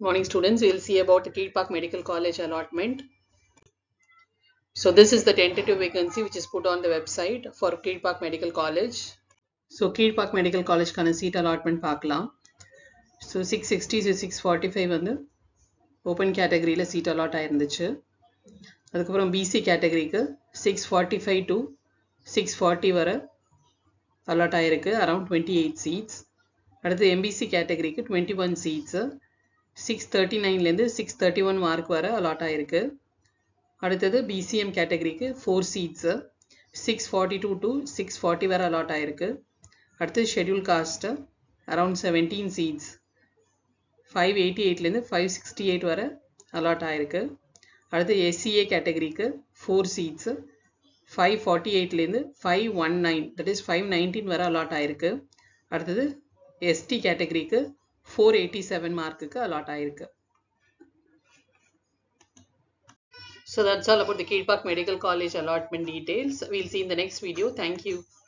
Morning students, we'll see about the Keedpark Medical College allotment. So this is the tentative vacancy which is put on the website for Keedpark Medical College. So Keedpark Medical College கான seat allotment பார்க்கலாம். So 660 to 645 வந்து open கேட்டகரியில் seat allot ஆயிருந்துச்சு அதுக்கப்புறம் BC கேட்டகரிக்கு six forty five to six forty வரை allot ஆயிருக்கு around twenty eight seats அடுத்து MBC கேட்டகரிக்கு twenty one seats six thirty நைன்லேருந்து சிக்ஸ் தேர்ட்டி ஒன் மார்க் வரை அலாட் ஆயிருக்கு அடுத்தது பிசிஎம் கேட்டகரிக்கு four seats six forty two to six forty வரை அலாட் ஆயிருக்கு அடுத்து schedule caste around seventeen seats five eighty எயிட்லேருந்து ஃபைவ் சிக்ஸ்டி எயிட் வரை அலாட் ஆயிருக்கு அடுத்து எஸ்சிஏ கேட்டகரிக்கு four seats five forty எயிட்லேருந்து five one nine that is five nineteen வரை allot ஆயிருக்கு அடுத்தது எஸ்டி கேட்டகரிக்கு ஃபோர் எயிட்டி செவன் மார்க்குக்கு அலாட் ஆயிருக்கு So that's all about the Keedpark Medical College allotment details. We'll see in the next video. Thank you.